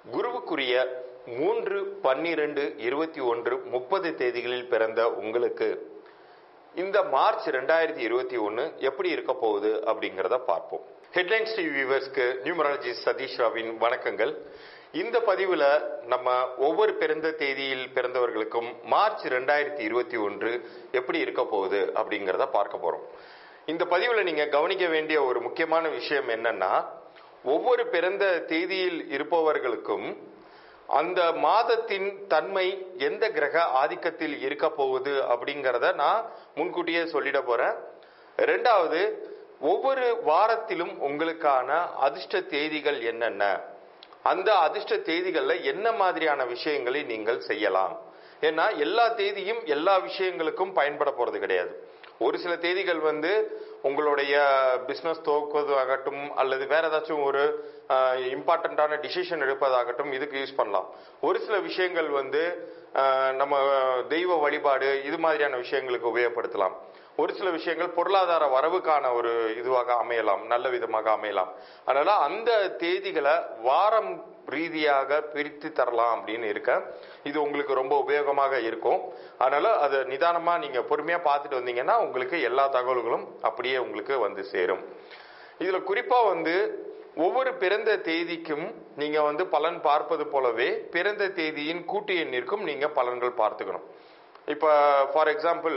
குருவுக்குரிய மூன்று பன்னிரண்டு இருபத்தி ஒன்று முப்பது தேதிகளில் பிறந்த உங்களுக்கு இந்த மார்ச் ரெண்டாயிரத்தி இருபத்தி ஒன்று எப்படி இருக்க போகுது அப்படிங்கிறத பார்ப்போம் ஹெட்லைன்ஸ் டிவி வியூவர்ஸ்க்கு நியூமராலஜி சதீஷ் ராவின் வணக்கங்கள் இந்த பதிவில் நம்ம ஒவ்வொரு பிறந்த தேதியில் பிறந்தவர்களுக்கும் மார்ச் ரெண்டாயிரத்தி இருபத்தி ஒன்று எப்படி இருக்க போகுது அப்படிங்கிறத பார்க்க போகிறோம் இந்த பதிவில் நீங்கள் கவனிக்க வேண்டிய ஒரு முக்கியமான விஷயம் என்னன்னா ஒவ்வொரு பிறந்த தேதியில் இருப்பவர்களுக்கும் அந்த மாதத்தின் தன்மை எந்த கிரக ஆதிக்கத்தில் இருக்க போகுது அப்படிங்கிறத நான் முன்கூட்டியே சொல்லிட போறேன் ரெண்டாவது ஒவ்வொரு வாரத்திலும் உங்களுக்கான அதிர்ஷ்ட தேதிகள் என்னென்ன அந்த அதிர்ஷ்ட தேதிகள்ல என்ன மாதிரியான விஷயங்களை நீங்கள் செய்யலாம் ஏன்னா எல்லா தேதியும் எல்லா விஷயங்களுக்கும் பயன்பட போறது கிடையாது ஒரு சில தேதிகள் வந்து உங்களுடைய பிஸ்னஸ் துவக்குவதாகட்டும் அல்லது வேற ஏதாச்சும் ஒரு இம்பார்ட்டண்ட்டான டிசிஷன் எடுப்பதாகட்டும் இதுக்கு யூஸ் பண்ணலாம் ஒரு சில விஷயங்கள் வந்து ஆஹ், நம்ம தெய்வ வழிபாடு இது மாதிரியான விஷயங்களுக்கு உபயோகப்படுத்தலாம் ஒரு சில விஷயங்கள் பொருளாதார வரவுக்கான ஒரு இதுவாக அமையலாம் நல்ல விதமாக அமையலாம் அதனால அந்த தேதிகளை வாரம் ரீதியாக பிரித்து தரலாம் அப்படின்னு இருக்கேன் இது உங்களுக்கு ரொம்ப உபயோகமாக இருக்கும் அதனால அதை நிதானமா நீங்க பொறுமையா பார்த்துட்டு வந்தீங்கன்னா உங்களுக்கு எல்லா தகவல்களும் அப்படியே உங்களுக்கு வந்து சேரும் இதுல குறிப்பா வந்து ஒவ்வொரு பிறந்த தேதிக்கும் நீங்க வந்து பலன் பார்ப்பது போலவே பிறந்த தேதியின் கூட்டு எண்ணிற்கும் நீங்க பலன்கள் பார்த்துக்கணும் இப்ப ஃபார் எக்ஸாம்பிள்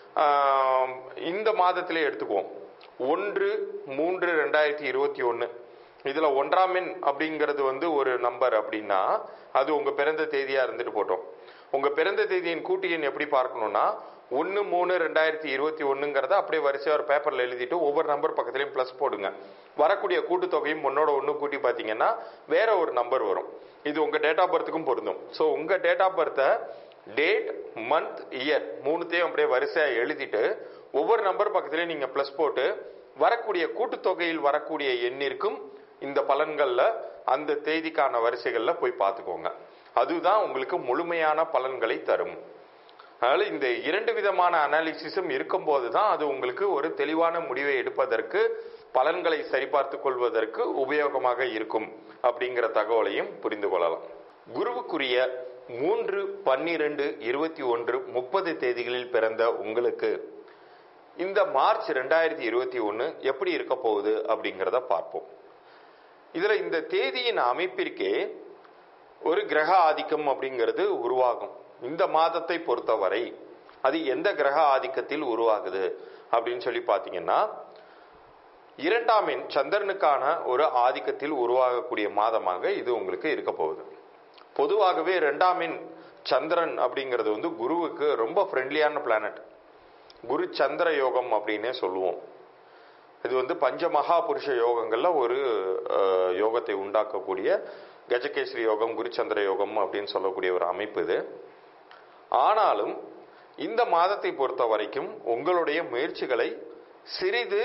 இந்த மாதத்திலே எடுத்துக்குவோம் ஒன்று மூன்று ரெண்டாயிரத்தி இருபத்தி ஒன்று இதுல ஒன்றாம் எண் அப்படிங்கிறது வந்து ஒரு நம்பர் அப்படின்னா அது உங்க பிறந்த தேதியா இருந்துட்டு போட்டோம் உங்க பிறந்த தேதியின் கூட்டு எண் எப்படி பார்க்கணும்னா ஒன்று மூணு ரெண்டாயிரத்தி இருபத்தி ஒண்ணுங்கிறத அப்படியே வரிசையா ஒரு பேப்பர்ல எழுதிட்டு ஒவ்வொரு நம்பர் பக்கத்துலயும் ப்ளஸ் போடுங்க வரக்கூடிய கூட்டுத்தொகையும் ஒன்னோட ஒன்று கூட்டி பார்த்தீங்கன்னா வேற ஒரு நம்பர் வரும் இது உங்க டேட் ஆஃப் பர்த்துக்கும் பொருந்தும் ஸோ உங்க டேட் ஆஃப் பர்த்தை டேட் மந்த் இயர் மூணுத்தையும் அப்படியே வரிசையா எழுதிட்டு ஒவ்வொரு நம்பர் பக்கத்துலயும் நீங்க ப்ளஸ் போட்டு வரக்கூடிய கூட்டுத்தொகையில் வரக்கூடிய எண்ணிற்கும் இந்த பலன்கள்ல அந்த தேதிக்கான வரிசைகள்ல போய் பார்த்துக்கோங்க அதுதான் உங்களுக்கு முழுமையான பலன்களை தரும் அதனால இந்த இரண்டு விதமான அனாலிசிஸும் இருக்கும்போது தான் அது உங்களுக்கு ஒரு தெளிவான முடிவை எடுப்பதற்கு பலன்களை சரிபார்த்து கொள்வதற்கு உபயோகமாக இருக்கும் அப்படிங்கிற தகவலையும் புரிந்து கொள்ளலாம் குருவுக்குரிய மூன்று பன்னிரண்டு இருபத்தி ஒன்று முப்பது தேதிகளில் பிறந்த உங்களுக்கு இந்த மார்ச் ரெண்டாயிரத்தி இருபத்தி ஒன்று எப்படி இருக்க போகுது அப்படிங்கிறத பார்ப்போம் இதுல இந்த தேதியின் அமைப்பிற்கே ஒரு கிரக ஆதிக்கம் அப்படிங்கிறது உருவாகும் இந்த மாதத்தை பொறுத்தவரை அது எந்த கிரக ஆதிக்கத்தில் உருவாகுது அப்படின்னு சொல்லி பார்த்தீங்கன்னா இரண்டாம் எண் சந்திரனுக்கான ஒரு ஆதிக்கத்தில் உருவாகக்கூடிய மாதமாக இது உங்களுக்கு இருக்க போகுது பொதுவாகவே ரெண்டாம் எண் சந்திரன் அப்படிங்கிறது வந்து குருவுக்கு ரொம்ப ஃப்ரெண்ட்லியான பிளானட் குரு சந்திர யோகம் அப்படின்னே சொல்லுவோம் இது வந்து பஞ்ச மகா புருஷ யோகங்கள்ல ஒரு அஹ், யோகத்தை உண்டாக்கக்கூடிய கஜகேசரி யோகம் குருச்சந்திர யோகம் அப்படின்னு சொல்லக்கூடிய ஒரு அமைப்பு இது ஆனாலும் இந்த மாதத்தை பொறுத்த வரைக்கும் உங்களுடைய முயற்சிகளை சிறிது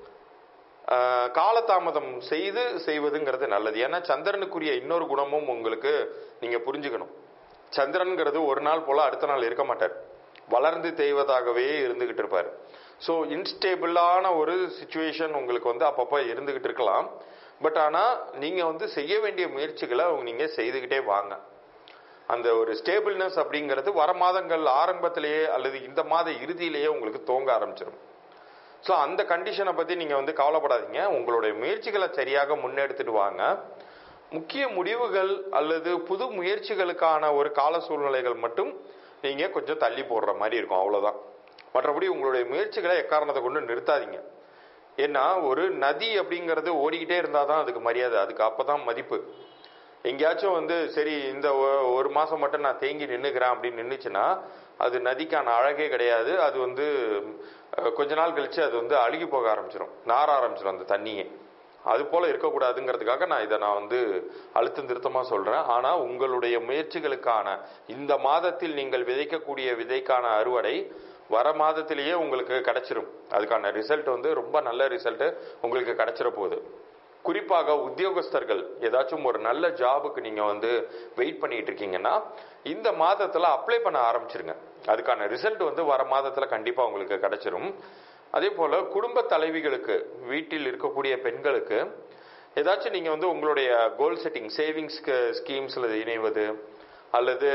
ஆஹ், காலதாமதம் செய்து செய்வதுங்கிறது நல்லது ஏன்னா சந்திரனுக்குரிய இன்னொரு குணமும் உங்களுக்கு நீங்க புரிஞ்சுக்கணும் சந்திரன்கிறது ஒரு நாள் போல அடுத்த நாள் இருக்க மாட்டார் வளர்ந்து தேய்வதாகவே இருந்துகிட்டு இருப்பார் ஸோ இன்ஸ்டேபிளான ஒரு சுச்சுவேஷன் உங்களுக்கு வந்து அப்பப்போ இருந்துகிட்டு இருக்கலாம் பட் ஆனால் நீங்கள் வந்து செய்ய வேண்டிய முயற்சிகளை நீங்கள் செய்துக்கிட்டே வாங்க அந்த ஒரு ஸ்டேபிள்னஸ் அப்படிங்கிறது வர மாதங்கள் ஆரம்பத்திலேயே அல்லது இந்த மாத இறுதியிலேயே உங்களுக்கு தோங்க ஆரம்பிச்சிடும் ஸோ அந்த கண்டிஷனை பற்றி நீங்கள் வந்து கவலைப்படாதீங்க உங்களுடைய முயற்சிகளை சரியாக முன்னெடுத்துட்டு வாங்க முக்கிய முடிவுகள் அல்லது புது முயற்சிகளுக்கான ஒரு கால சூழ்நிலைகள் மட்டும் நீங்கள் கொஞ்சம் தள்ளி போடுற மாதிரி இருக்கும் அவ்வளோதான் மற்றபடி உங்களுடைய முயற்சிகளை எக்காரணத்தை கொண்டு நிறுத்தாதீங்க ஏன்னா ஒரு நதி அப்படிங்கிறது ஓடிக்கிட்டே இருந்தால் தான் அதுக்கு மரியாதை அதுக்கு அப்போ தான் மதிப்பு எங்கேயாச்சும் வந்து சரி இந்த ஒ- ஒரு மாசம் மட்டும் நான் தேங்கி நின்னுக்கிறேன் அப்படின்னு நின்னுச்சுன்னா அது நதிக்கான அழகே கிடையாது அது வந்து அஹ், கொஞ்ச நாள் கழிச்சு அது வந்து அழுகி போக ஆரம்பிச்சிடும் நார ஆரம்பிச்சிடும் அந்த தண்ணியே அது போல இருக்கக்கூடாதுங்கிறதுக்காக நான் இதை நான் வந்து அழுத்தம் திருத்தமா சொல்றேன் ஆனா உங்களுடைய முயற்சிகளுக்கான இந்த மாதத்தில் நீங்கள் விதைக்கக்கூடிய விதைக்கான அறுவடை வர மாதத்திலேயே உங்களுக்கு கிடைச்சிரும் அதுக்கான ரிசல்ட் வந்து ரொம்ப நல்ல ரிசல்ட் உங்களுக்கு கிடைச்சிட போகுது குறிப்பாக உத்தியோகஸ்தர்கள் ஏதாச்சும் ஒரு நல்ல ஜாபுக்கு நீங்க வந்து வெயிட் பண்ணிட்டு இருக்கீங்கன்னா இந்த மாதத்துல அப்ளை பண்ண ஆரம்பிச்சிருங்க அதுக்கான ரிசல்ட் வந்து வர மாதத்துல கண்டிப்பா உங்களுக்கு கிடைச்சிரும் அதே போல குடும்ப தலைவிகளுக்கு வீட்டில் இருக்கக்கூடிய பெண்களுக்கு ஏதாச்சும் நீங்க வந்து உங்களுடைய கோல் செட்டிங் சேவிங்ஸ் ஸ்கீம்ஸ்ல இணைவது அல்லது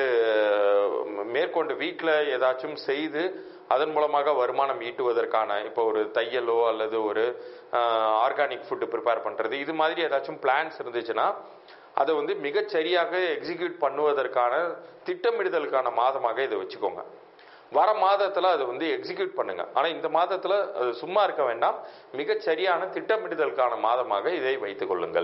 அஹ், மேற்கொண்டு வீட்டில் ஏதாச்சும் செய்து அதன் மூலமாக வருமானம் ஈட்டுவதற்கான இப்போ ஒரு தையலோ அல்லது ஒரு ஆர்கானிக் ஃபுட்டு ப்ரிப்பேர் பண்றது இது மாதிரி ஏதாச்சும் பிளான்ஸ் இருந்துச்சுன்னா அதை வந்து மிகச் சரியாக எக்ஸிக்யூட் பண்ணுவதற்கான திட்டமிடுதலுக்கான மாதமாக இதை வச்சுக்கோங்க வர மாதத்துல அது வந்து எக்ஸிக்யூட் பண்ணுங்க ஆனா இந்த மாதத்துல அது சும்மா இருக்க வேண்டாம் மிகச் சரியான திட்டமிடுதலுக்கான மாதமாக இதை வைத்துக் கொள்ளுங்கள்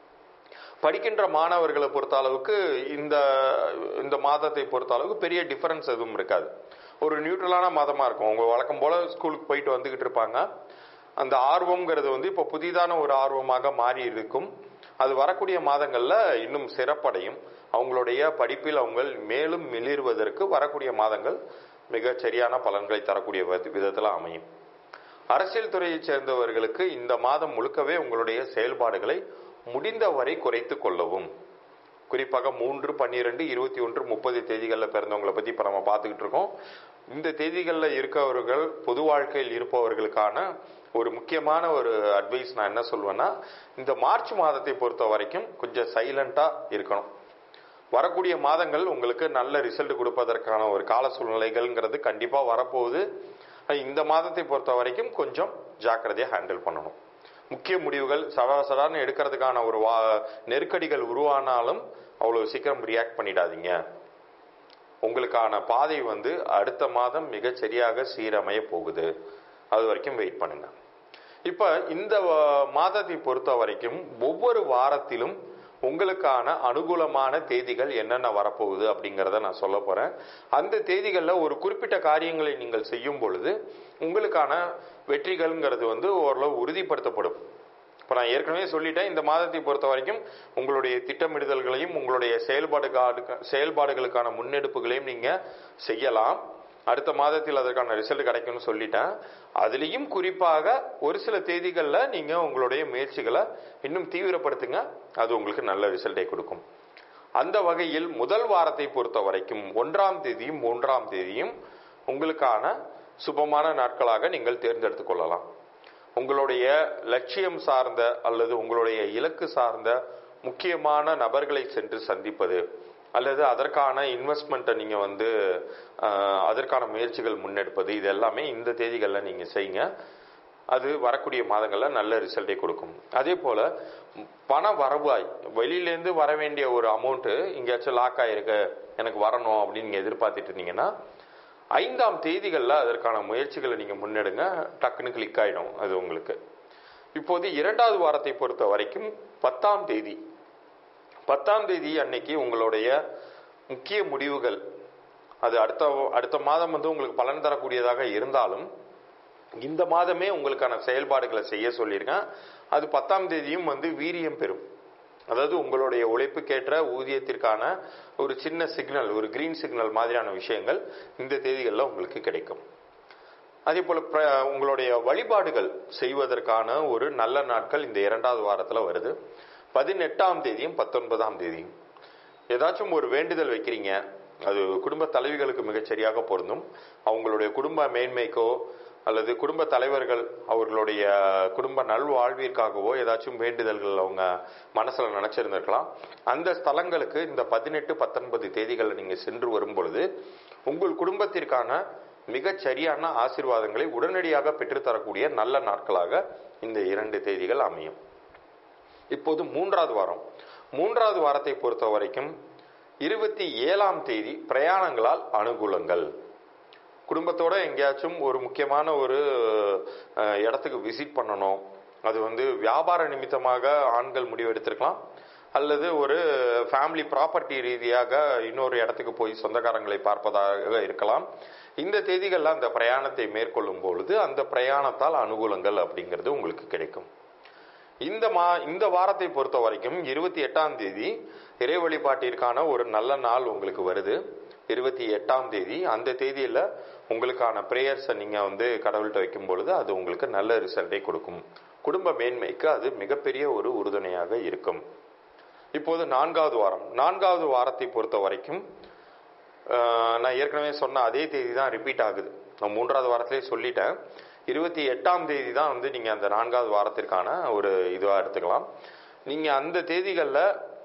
படிக்கின்ற மாணவர்களை பொறுத்த அளவுக்கு இந்த இந்த மாதத்தை பொறுத்த அளவுக்கு பெரிய டிஃபரன்ஸ் எதுவும் இருக்காது ஒரு நியூட்ரலான மாதமா இருக்கும் அவங்க வழக்கம் போல ஸ்கூலுக்கு போயிட்டு வந்துகிட்டு இருப்பாங்க அந்த ஆர்வம்ங்கிறது வந்து இப்போ புதிதான ஒரு ஆர்வமாக மாறி இருக்கும் அது வரக்கூடிய மாதங்கள்ல இன்னும் சிறப்படையும் அவங்களுடைய படிப்பில் அவங்க மேலும் மிளிர்வதற்கு வரக்கூடிய மாதங்கள் மிக சரியான பலன்களை தரக்கூடிய வித- விதத்துல அமையும் அரசியல் துறையைச் சேர்ந்தவர்களுக்கு இந்த மாதம் முழுக்கவே உங்களுடைய செயல்பாடுகளை முடிந்தவரை குறைத்துக் கொள்ளவும் குறிப்பாக மூன்று பன்னிரெண்டு இருபத்தி ஒன்று முப்பது தேதிகளில் பிறந்தவங்களை பத்தி இப்ப நம்ம பார்த்துக்கிட்டு இருக்கோம் இந்த தேதிகளில் இருக்கவர்கள் பொது வாழ்க்கையில் இருப்பவர்களுக்கான ஒரு முக்கியமான ஒரு அட்வைஸ் நான் என்ன சொல்வேன்னா இந்த மார்ச் மாதத்தை பொறுத்த வரைக்கும் கொஞ்சம் சைலண்டா இருக்கணும் வரக்கூடிய மாதங்கள் உங்களுக்கு நல்ல ரிசல்ட் கொடுப்பதற்கான ஒரு கால சூழ்நிலைகள்ங்கிறது கண்டிப்பா வரப்போகுது ஆனா இந்த மாதத்தை பொறுத்த வரைக்கும் கொஞ்சம் ஜாக்கிரதையா ஹேண்டில் பண்ணணும் முக்கிய முடிவுகள் சடா சடான்னு எடுக்கிறதுக்கான ஒரு வா நெருக்கடிகள் உருவானாலும் அவ்வளவு சீக்கிரம் ரியாக்ட் பண்ணிடாதீங்க உங்களுக்கான பாதை வந்து அடுத்த மாதம் மிகச் சரியாக சீரமைய போகுது அது வரைக்கும் வெயிட் பண்ணுங்க இப்ப இந்த வ- மாதத்தை பொறுத்த வரைக்கும் ஒவ்வொரு வாரத்திலும் உங்களுக்கான அனுகூலமான தேதிகள் என்னென்ன வரப்போகுது அப்படிங்கிறத நான் சொல்ல போறேன் அந்த தேதிகளில் ஒரு குறிப்பிட்ட காரியங்களை நீங்கள் செய்யும் பொழுது உங்களுக்கான வெற்றிகள்ங்கிறது வந்து ஓரளவு உறுதிப்படுத்தப்படும் இப்போ நான் ஏற்கனவே சொல்லிட்டேன் இந்த மாதத்தை பொறுத்த வரைக்கும் உங்களுடைய திட்டமிடுதல்களையும் உங்களுடைய செயல்பாடு செயல்பாடுகளுக்கான முன்னெடுப்புகளையும் நீங்க செய்யலாம் அடுத்த மாதத்தில் அதற்கான ரிசல்ட் கிடைக்கும்னு சொல்லிட்டேன் அதுலேயும் குறிப்பாக ஒரு சில தேதிகளில் நீங்க உங்களுடைய முயற்சிகளை இன்னும் தீவிரப்படுத்துங்க அது உங்களுக்கு நல்ல ரிசல்ட்டை கொடுக்கும் அந்த வகையில் முதல் வாரத்தை பொறுத்த வரைக்கும் ஒன்றாம் தேதியும் மூன்றாம் தேதியும் உங்களுக்கான சுபமான நாட்களாக நீங்கள் தேர்ந்தெடுத்துக் கொள்ளலாம் உங்களுடைய லட்சியம் சார்ந்த அல்லது உங்களுடைய இலக்கு சார்ந்த முக்கியமான நபர்களை சென்று சந்திப்பது அல்லது அதற்கான இன்வெஸ்ட்மெண்ட்டை நீங்க வந்து ஆஹ், அதற்கான முயற்சிகள் முன்னெடுப்பது இது எல்லாமே இந்த தேதிகளில் நீங்க செய்யுங்க அது வரக்கூடிய மாதங்களில் நல்ல ரிசல்ட்டை கொடுக்கும் அதே போல ம், பண வரவாய் வெளியிலேருந்து வர வேண்டிய ஒரு அமௌண்ட்டு எங்கேயாச்சும் லாக் ஆயிருக்கு எனக்கு வரணும் அப்படின்னு நீங்க எதிர்பார்த்துட்டு இருந்தீங்கன்னா ஐந்தாம் தேதிகளில் அதற்கான முயற்சிகளை நீங்க முன்னெடுங்க டக்குன்னு கிளிக் ஆயிடும் அது உங்களுக்கு இப்போது இரண்டாவது வாரத்தை பொறுத்த வரைக்கும் பத்தாம் தேதி பத்தாம் தேதி அன்னைக்கு உங்களுடைய முக்கிய முடிவுகள் அது அடுத்த அடுத்த மாதம் வந்து உங்களுக்கு பலன் தரக்கூடியதாக இருந்தாலும் இந்த மாதமே உங்களுக்கான செயல்பாடுகளை செய்ய சொல்லியிருக்கேன் அது பத்தாம் தேதியும் வந்து வீரியம் பெறும் அதாவது உங்களுடைய உழைப்புக்கேற்ற ஊதியத்திற்கான ஒரு சின்ன சிக்னல் ஒரு கிரீன் சிக்னல் மாதிரியான விஷயங்கள் இந்த தேதிகளில் உங்களுக்கு கிடைக்கும் அதே போல பிர- உங்களுடைய வழிபாடுகள் செய்வதற்கான ஒரு நல்ல நாட்கள் இந்த இரண்டாவது வாரத்துல வருது பதினெட்டாம் தேதியும் பத்தொன்பதாம் தேதியும் ஏதாச்சும் ஒரு வேண்டுதல் வைக்கிறீங்க அது குடும்ப தலைவிகளுக்கு மிகச் சரியாக பொருந்தும் அவங்களுடைய குடும்ப மேன்மைக்கோ அல்லது குடும்ப தலைவர்கள் அவர்களுடைய குடும்ப நல்வாழ்விற்காகவோ ஏதாச்சும் வேண்டுதல்கள் அவங்க மனசுல நினைச்சிருந்திருக்கலாம் அந்த ஸ்தலங்களுக்கு இந்த பதினெட்டு பத்தொன்பது தேதிகளில் நீங்க சென்று வரும் பொழுது உங்கள் குடும்பத்திற்கான மிகச் சரியான ஆசீர்வாதங்களை உடனடியாக பெற்றுத்தரக்கூடிய நல்ல நாட்களாக இந்த இரண்டு தேதிகள் அமையும் இப்போது மூன்றாவது வாரம் மூன்றாவது வாரத்தை பொறுத்த வரைக்கும் இருபத்தி ஏழாம் தேதி பிரயாணங்களால் அனுகூலங்கள் குடும்பத்தோட எங்கேயாச்சும் ஒரு முக்கியமான ஒரு அஹ், இடத்துக்கு விசிட் பண்ணணும் அது வந்து வியாபார நிமித்தமாக ஆண்கள் முடிவு எடுத்திருக்கலாம் அல்லது ஒரு ஃபேமிலி ப்ராப்பர்ட்டி ரீதியாக இன்னொரு இடத்துக்கு போய் சொந்தக்காரங்களை பார்ப்பதாக இருக்கலாம் இந்த தேதிகளில் அந்த பிரயாணத்தை மேற்கொள்ளும் பொழுது அந்த பிரயாணத்தால் அனுகூலங்கள் அப்படிங்கிறது உங்களுக்கு கிடைக்கும் இந்த மா இந்த வாரத்தை பொறுத்த வரைக்கும் இருபத்தி எட்டாம் தேதி இறை வழிபாட்டிற்கான ஒரு நல்ல நாள் உங்களுக்கு வருது இருபத்தி எட்டாம் தேதி அந்த தேதியில உங்களுக்கான பிரேயர்ஸை நீங்க வந்து கடவுள்கிட்ட வைக்கும் பொழுது அது உங்களுக்கு நல்ல ரிசல்ட்டை கொடுக்கும் குடும்ப மேன்மைக்கு அது மிகப்பெரிய ஒரு உறுதுணையாக இருக்கும் இப்போது நான்காவது வாரம் நான்காவது வாரத்தை பொறுத்த வரைக்கும் ஆஹ், நான் ஏற்கனவே சொன்ன அதே தேதி தான் ரிப்பீட் ஆகுது நான் மூன்றாவது வாரத்திலே சொல்லிட்டேன் இருபத்தி எட்டாம் தேதி தான் வந்து நீங்க அந்த நான்காவது வாரத்திற்கான ஒரு இதுவா எடுத்துக்கலாம் நீங்க அந்த தேதிகளில்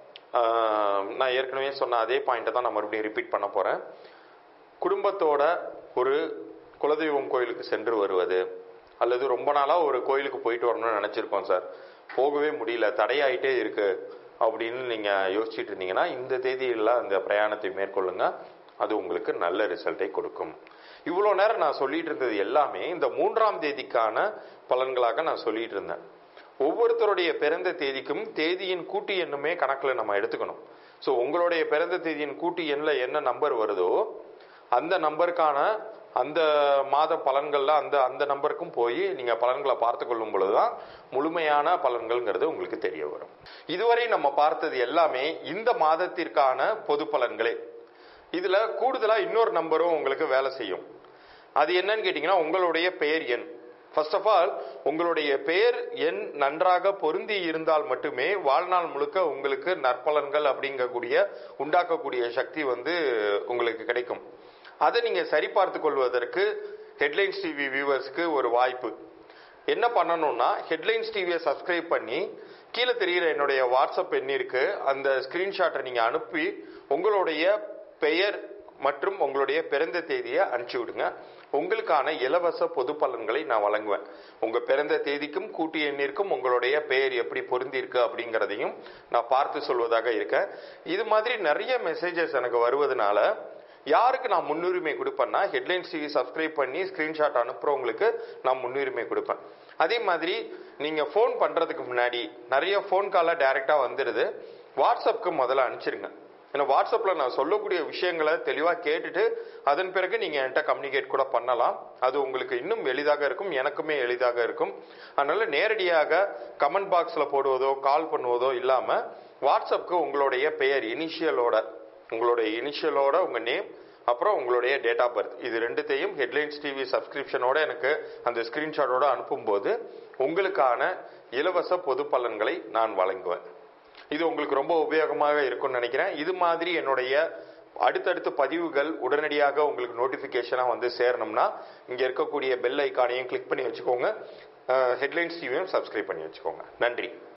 நான் ஏற்கனவே சொன்ன அதே பாயிண்ட்டை தான் நான் மறுபடியும் ரிப்பீட் பண்ண போறேன் குடும்பத்தோட ஒரு குலதெய்வம் கோயிலுக்கு சென்று வருவது அல்லது ரொம்ப நாளா ஒரு கோயிலுக்கு போயிட்டு வரணும்னு நினைச்சிருக்கோம் சார் போகவே முடியல தடையாயிட்டே இருக்கு அப்படின்னு நீங்க யோசிச்சுட்டு இருந்தீங்கன்னா இந்த தேதியில் அந்த பிரயாணத்தை மேற்கொள்ளுங்க அது உங்களுக்கு நல்ல ரிசல்ட்டை கொடுக்கும் இவ்வளோ நேரம் நான் சொல்லிட்டு இருந்தது எல்லாமே இந்த மூன்றாம் தேதிக்கான பலன்களாக நான் சொல்லிட்டு இருந்தேன் ஒவ்வொருத்தருடைய பிறந்த தேதிக்கும் தேதியின் கூட்டு எண்ணுமே கணக்கில் நம்ம எடுத்துக்கணும் ஸோ உங்களுடைய பிறந்த தேதியின் கூட்டு எண்ணில் என்ன நம்பர் வருதோ அந்த நம்பருக்கான அந்த மாத பலன்கள்ல அந்த அந்த நம்பருக்கும் போய் நீங்க பலன்களை பார்த்து கொள்ளும் பொழுதுதான் முழுமையான பலன்கள்ங்கிறது உங்களுக்கு தெரிய வரும் இதுவரை நம்ம பார்த்தது எல்லாமே இந்த மாதத்திற்கான பொது பலன்களே இதுல கூடுதலா இன்னொரு நம்பரும் உங்களுக்கு வேலை செய்யும் அது என்னன்னு கேட்டீங்கன்னா உங்களுடைய பெயர் எண் ஃபர்ஸ்ட் ஆஃப் ஆல் உங்களுடைய பெயர் எண் நன்றாக பொருந்தி இருந்தால் மட்டுமே வாழ்நாள் முழுக்க உங்களுக்கு நற்பலன்கள் அப்படிங்கக்கூடிய உண்டாக்கக்கூடிய சக்தி வந்து உங்களுக்கு கிடைக்கும் அதை நீங்க சரிபார்த்து கொள்வதற்கு ஹெட்லைன்ஸ் டிவி வியூவர்ஸ்க்கு ஒரு வாய்ப்பு என்ன பண்ணணும்னா ஹெட்லைன்ஸ் டிவியை சப்ஸ்கிரைப் பண்ணி கீழே தெரிகிற என்னுடைய வாட்ஸ்அப் எண்ணிற்கு அந்த ஸ்கிரீன்ஷாட்டை நீங்க அனுப்பி உங்களுடைய பெயர் மற்றும் உங்களுடைய பிறந்த தேதியை அனுப்பிச்சு விடுங்க உங்களுக்கான இலவச பொது பலன்களை நான் வழங்குவேன் உங்க பிறந்த தேதிக்கும் கூட்டு எண்ணிற்கும் உங்களுடைய பெயர் எப்படி பொருந்தி இருக்கு அப்படிங்கிறதையும் நான் பார்த்து சொல்வதாக இருக்கேன் இது மாதிரி நிறைய மெசேஜஸ் எனக்கு வருவதனால யாருக்கு நான் முன்னுரிமை கொடுப்பேன்னா ஹெட்லைன்ஸ் டிவி சப்ஸ்கிரைப் பண்ணி ஸ்கிரீன்ஷாட் அனுப்புறவங்களுக்கு நான் முன்னுரிமை கொடுப்பேன் அதே மாதிரி நீங்க ஃபோன் பண்றதுக்கு முன்னாடி நிறைய ஃபோன் கால டைரக்டா வந்துடுது வாட்ஸ்அப்க்கு முதல்ல அனுப்பிச்சிருங்க ஏன்னா வாட்ஸ்அப்ல நான் சொல்லக்கூடிய விஷயங்களை தெளிவா கேட்டுட்டு அதன் பிறகு நீங்க என்கிட்ட கம்யூனிகேட் கூட பண்ணலாம் அது உங்களுக்கு இன்னும் எளிதாக இருக்கும் எனக்குமே எளிதாக இருக்கும் அதனால நேரடியாக கமெண்ட் பாக்ஸ்ல போடுவதோ கால் பண்ணுவதோ இல்லாம வாட்ஸ்அப்க்கு உங்களுடைய பெயர் இனிஷியலோட உங்களுடைய இனிஷியலோட உங்க நேம் அப்புறம் உங்களுடைய டேட் ஆஃப் பர்த் இது ரெண்டுத்தையும் ஹெட்லைன்ஸ் டிவி சப்ஸ்கிரிப்ஷனோட எனக்கு அந்த ஸ்கிரீன்ஷாட்டோட அனுப்பும்போது உங்களுக்கான இலவச பொது பலன்களை நான் வழங்குவேன் இது உங்களுக்கு ரொம்ப உபயோகமாக இருக்கும்னு நினைக்கிறேன் இது மாதிரி என்னுடைய அடுத்தடுத்த பதிவுகள் உடனடியாக உங்களுக்கு நோட்டிபிகேஷனா வந்து சேரணும்னா இங்க இருக்கக்கூடிய பெல் ஐக்கானையும் கிளிக் பண்ணி வச்சுக்கோங்க ஹெட்லைன்ஸ் டிவியும் சப்ஸ்கிரைப் பண்ணி வச்சுக்கோங்க நன்றி